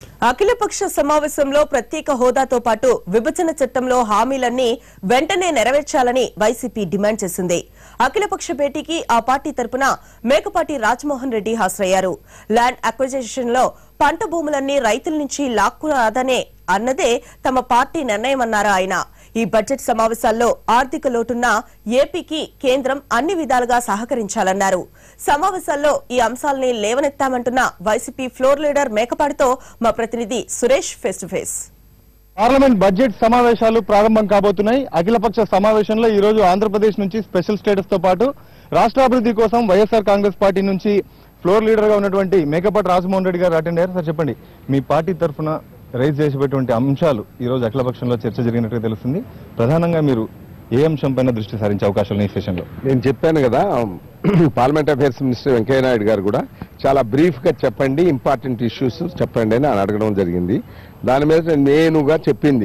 అఖిలపక్ష సమావేశంలో ప్రత్యేక హోదాతో పాటు విభజన చట్టంలో హామీలన్నీ వెంటనే నెరవేర్చాలని వైసీపీ డిమాండ్ చేసింది అఖిలపక్ష భేటీకి ఆ పార్టీ తరపున మేకపాటి రాజమోహన్ రెడ్డి హాజరయ్యారు ల్యాండ్ అక్విజిషన్ లో పంట భూములన్నీ రైతుల నుంచి లాక్కురాదనే అన్నదే తమ పార్టీ నిర్ణయమన్నారు ఆయన ఈ బడ్జెట్ సమావేశాల్లో ఆర్థిక లోటున్న ఏపీకి కేంద్రం అన్ని విధాలుగా సహకరించాలన్నారు సమావేశాల్లో ఈ అంశాల్ని లేవనెత్తామంటున్న వైసీపీ ఫ్లోర్ లీడర్ మేకపాటితో మా ప్రతినిధి Suresh face to face parliament budget సమావేశాలు ప్రారంభం కాబోతున్నాయి అఖిలపక్ష సమావేశంలో ఈ రోజు ఆంధ్రప్రదేశ్ నుంచి స్పెషల్ స్టేటస్ తో పాటు రాష్ట్రాభివృద్ధి కోసం వైఎస్ఆర్ కాంగ్రెస్ పార్టీ నుంచి ఫ్లోర్ లీడర్ గా ఉన్నటువంటి మేకపాటి రాజమోహన్ రెడ్డి గారు అటెండ్ అయ్యారు సార్ చెప్పండి మీ పార్టీ తరఫున రైజ్ చేసేటువంటి అంశాలు ఈ రోజు అఖిలపక్షంలో చర్చ జరిగినట్టుగా తెలుస్తుంది ప్రధానంగా మీరు ఏ అంశం పైన దృష్టి సారించే అవకాశాలు ఉన్నాయి ఈ సెషన్లో నేను చెప్పాను కదా parliament affairs minister Venkaiah Naidu గారు కూడా చాలా బ్రీఫ్ గా చెప్పండి ఇంపార్టెంట్ ఇష్యూస్ చెప్పండి అని ఆయన అడగడం జరిగింది దాని మీద నేనుగా చెప్పింది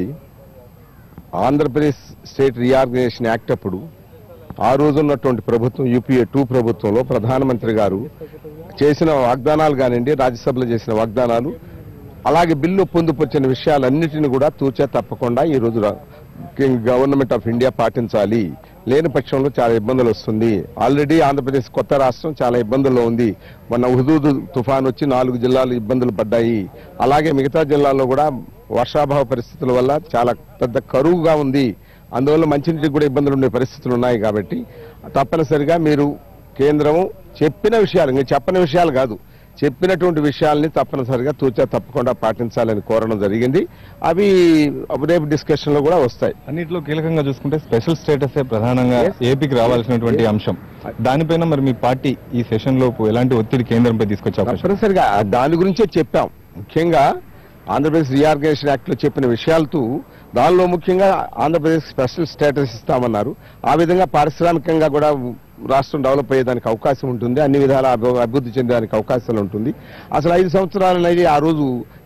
ఆంధ్రప్రదేశ్ స్టేట్ రీఆర్గనైజేషన్ యాక్ట్ అప్పుడు ఆ రోజు ఉన్నటువంటి ప్రభుత్వం యూపీఏ టూ ప్రభుత్వంలో ప్రధానమంత్రి గారు చేసిన వాగ్దానాలు కానివ్వండి రాజ్యసభలో చేసిన వాగ్దానాలు అలాగే బిల్లు పొందుపరిచిన విషయాలన్నిటిని కూడా తూచా తప్పకుండా ఈ రోజు రా- గవర్నమెంట్ ఆఫ్ ఇండియా పాటించాలి లేని పక్షంలో చాలా ఇబ్బందులు వస్తుంది ఆల్రెడీ ఆంధ్రప్రదేశ్ కొత్త రాష్ట్రం చాలా ఇబ్బందుల్లో ఉంది మొన్న హుదూద్ తుఫాన్ వచ్చి నాలుగు జిల్లాలు ఇబ్బందులు పడ్డాయి అలాగే మిగతా జిల్లాల్లో కూడా వర్షాభావ పరిస్థితుల వల్ల చాలా పెద్ద కరువుగా ఉంది అందువల్ల మంచినీటికి కూడా ఇబ్బందులు ఉండే పరిస్థితులు ఉన్నాయి కాబట్టి తప్పనిసరిగా మీరు కేంద్రము చెప్పిన విషయాలు ఇంకా చెప్పని విషయాలు కాదు చెప్పినటువంటి విషయాల్ని తప్పనిసరిగా తూచా తప్పకుండా పాటించాలని కోరడం జరిగింది అవి రేపు డిస్కషన్ లో కూడా వస్తాయి అన్నింటిలో కీలకంగా చూసుకుంటే స్పెషల్ స్టేటస్ ప్రధానంగా ఏపీకి రావాల్సినటువంటి అంశం దానిపైన మరి మీ పార్టీ ఈ సెషన్ లోపు ఎలాంటి ఒత్తిడి కేంద్రంపై తీసుకొచ్చే అవకాశం తప్పనిసరిగా దాని గురించే చెప్పాం ముఖ్యంగా ఆంధ్రప్రదేశ్ రీఆర్గనైజేషన్ యాక్ట్ లో చెప్పిన విషయాలతో దానిలో ముఖ్యంగా ఆంధ్రప్రదేశ్ స్పెషల్ స్టేటస్ ఇస్తామన్నారు ఆ విధంగా పారిశ్రామికంగా కూడా రాష్ట్రం డెవలప్ అయ్యేదానికి అవకాశం ఉంటుంది అన్ని విధాల అభి- అభివృద్ధి చెందేదానికి అవకాశాలు ఉంటుంది అసలు ఐదు సంవత్సరాలు అనేది ఆ రోజు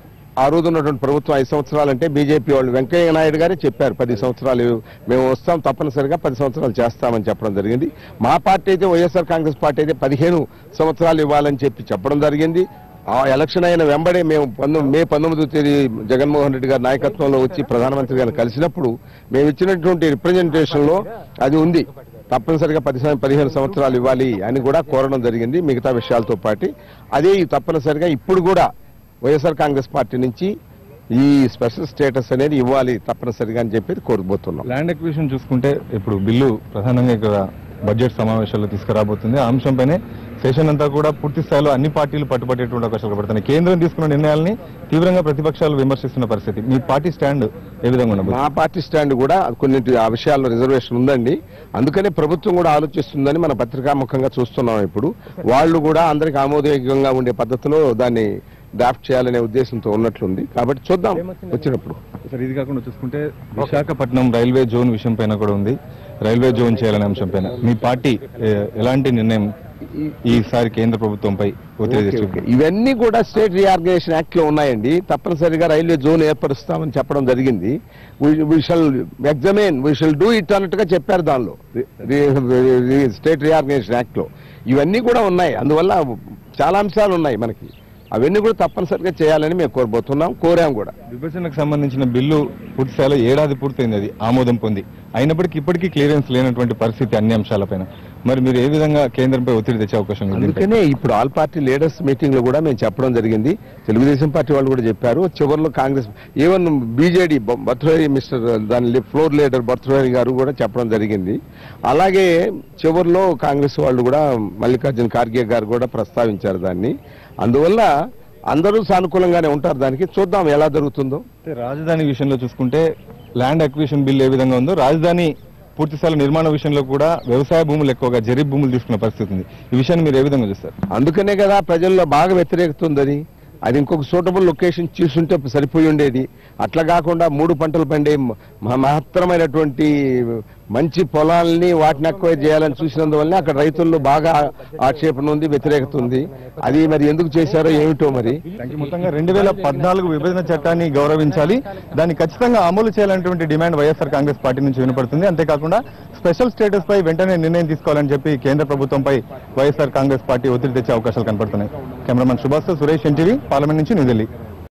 ఆ రోజు ఉన్నటువంటి ప్రభుత్వం ఐదు సంవత్సరాలు అంటే బీజేపీ వాళ్ళు వెంకయ్య నాయుడు గారే చెప్పారు పది సంవత్సరాలు మేము వస్తాం తప్పనిసరిగా పది సంవత్సరాలు చేస్తామని చెప్పడం జరిగింది మా పార్టీ అయితే వైఎస్ఆర్ కాంగ్రెస్ పార్టీ అయితే పదిహేను సంవత్సరాలు ఇవ్వాలని చెప్పి చెప్పడం జరిగింది ఆ ఎలక్షన్ అయిన వెంబడే మేము పంతొమ్మిది మే పంతొమ్మిదో తేదీ జగన్మోహన్ రెడ్డి గారి నాయకత్వంలో వచ్చి ప్రధానమంత్రి గారిని కలిసినప్పుడు మేము ఇచ్చినటువంటి రిప్రజెంటేషన్ లో అది ఉంది తప్పనిసరిగా పది సం- పదిహేను సంవత్సరాలు ఇవ్వాలి అని కూడా కోరడం జరిగింది మిగతా విషయాలతో పాటు అదే ఈ తప్పనిసరిగా ఇప్పుడు కూడా వైఎస్ఆర్ కాంగ్రెస్ పార్టీ నుంచి ఈ స్పెషల్ స్టేటస్ అనేది ఇవ్వాలి తప్పనిసరిగా అని చెప్పి కోరబోతున్నాం ల్యాండ్ ఎక్విజిషన్ చూసుకుంటే ఇప్పుడు బిల్లు ప్రధానంగా ఇక్కడ బడ్జెట్ సమావేశాల్లో తీసుకురాబోతుంది ఆ అంశంపైనే సెషన్ అంతా కూడా పూర్తి స్థాయిలో అన్ని పార్టీలు పట్టుబట్టేటువంటి అవకాశాలు పడుతున్నాయి కేంద్రం తీసుకున్న నిర్ణయాల్ని తీవ్రంగా ప్రతిపక్షాలు విమర్శిస్తున్న పరిస్థితి మీ పార్టీ స్టాండ్ ఏ విధంగా ఉండబోతుంది మా పార్టీ స్టాండ్ కూడా కొన్నింటి ఆ విషయాల్లో రిజర్వేషన్ ఉందండి అందుకనే ప్రభుత్వం కూడా ఆలోచిస్తుందని మన పత్రికాముఖంగా చూస్తున్నాం ఇప్పుడు వాళ్ళు కూడా అందరికి ఆమోదయోగ్యంగా ఉండే పద్ధతిలో దాన్ని డ్రాఫ్ట్ చేయాలనే ఉద్దేశంతో ఉన్నట్లుంది కాబట్టి చూద్దాం వచ్చినప్పుడు సార్ ఇది కాకుండా చూసుకుంటే విశాఖపట్నం రైల్వే జోన్ విషయం పైన కూడా ఉంది రైల్వే జోన్ చేయాలనే అంశం పైన మీ పార్టీ ఏ, ఎలాంటి నిర్ణయం ఈసారి కేంద్ర ప్రభుత్వంపై ఒత్తిడి ఓకే, తెచ్చు ఓకే. ఇవన్నీ కూడా స్టేట్ రీఆర్గనైజేషన్ యాక్ట్ లో ఉన్నాయండి తప్పనిసరిగా రైల్వే జోన్ ఏర్పరుస్తామని చెప్పడం జరిగింది shall examine we shall do it అన్నట్టుగా చెప్పారు దానిలో స్టేట్ రీఆర్గనైజేషన్ యాక్ట్ లో ఇవన్నీ కూడా ఉన్నాయి అందువల్ల చాలా అంశాలు ఉన్నాయి మనకి అవన్నీ కూడా తప్పనిసరిగా చేయాలని మేము కోరబోతున్నాం కోరాం కూడా విభజనకు సంబంధించిన బిల్లు పూర్తి స్థాయిలో ఏడాది పూర్తయింది అది ఆమోదం పొంది అయినప్పటికీ ఇప్పటికీ క్లియరెన్స్ లేనటువంటి పరిస్థితి అన్ని అంశాలపైన మరి మీరు ఏ విధంగా కేంద్రంపై ఒత్తిడి తెచ్చే అవకాశం ఉంది దీనిపై? అందుకనే ఇప్పుడు ఆల్ పార్టీ లీడర్స్ మీటింగ్ లో కూడా మేము చెప్పడం జరిగింది తెలుగుదేశం పార్టీ వాళ్ళు కూడా చెప్పారు చివరిలో Congress even BJD Bhartruhari mister దాని ఫ్లోర్ లీడర్ బర్త్రోహరి గారు కూడా చెప్పడం జరిగింది అలాగే చివరిలో కాంగ్రెస్ వాళ్ళు కూడా మల్లికార్జున ఖార్గే గారు కూడా ప్రస్తావించారు దాన్ని అందువల్ల అందరూ సానుకూలంగానే ఉంటారు దానికి చూద్దాం ఎలా జరుగుతుందో అయితే రాజధాని విషయంలో చూసుకుంటే ల్యాండ్ అక్విజిషన్ బిల్ ఏ విధంగా ఉందో రాజధాని పూర్తి స్థాయి నిర్మాణ విషయంలో కూడా వ్యవసాయ భూములు ఎక్కువగా జరీబ్ భూములు తీసుకున్న పరిస్థితి ఉంది ఈ విషయాన్ని మీరు ఏ విధంగా చూస్తారు అందుకనే కదా ప్రజల్లో బాగా వ్యతిరేకత ఉందని అది ఇంకొక సూటబుల్ లొకేషన్ చూసుంటే సరిపోయి ఉండేది అట్లా కాకుండా మూడు పంటలు పండే మ- మహత్తరమైనటువంటి మంచి పొలాల్ని వాటిని ఎక్కువ చేయాలని చూసినందువల్ల అక్కడ రైతుల్లో బాగా ఆక్షేపణ ఉంది వ్యతిరేకత ఉంది అది మరి ఎందుకు చేశారో ఏమిటో మరి దానికి మొత్తంగా రెండు వేల పద్నాలుగు విభజన చట్టాన్ని గౌరవించాలి దాన్ని ఖచ్చితంగా అమలు చేయాలనేటువంటి డిమాండ్ వైఎస్ఆర్ కాంగ్రెస్ పార్టీ నుంచి వినపడుతుంది అంతేకాకుండా స్పెషల్ స్టేటస్ పై వెంటనే నిర్ణయం తీసుకోవాలని చెప్పి కేంద్ర ప్రభుత్వంపై వైఎస్ఆర్ కాంగ్రెస్ పార్టీ ఒత్తిడి తెచ్చే అవకాశాలు కనపడుతున్నాయి కెమెరామెన్ సుభాష్ సురేష్ ఎన్టీవీ పార్లమెంట్ నుంచి న్యూఢిల్లీ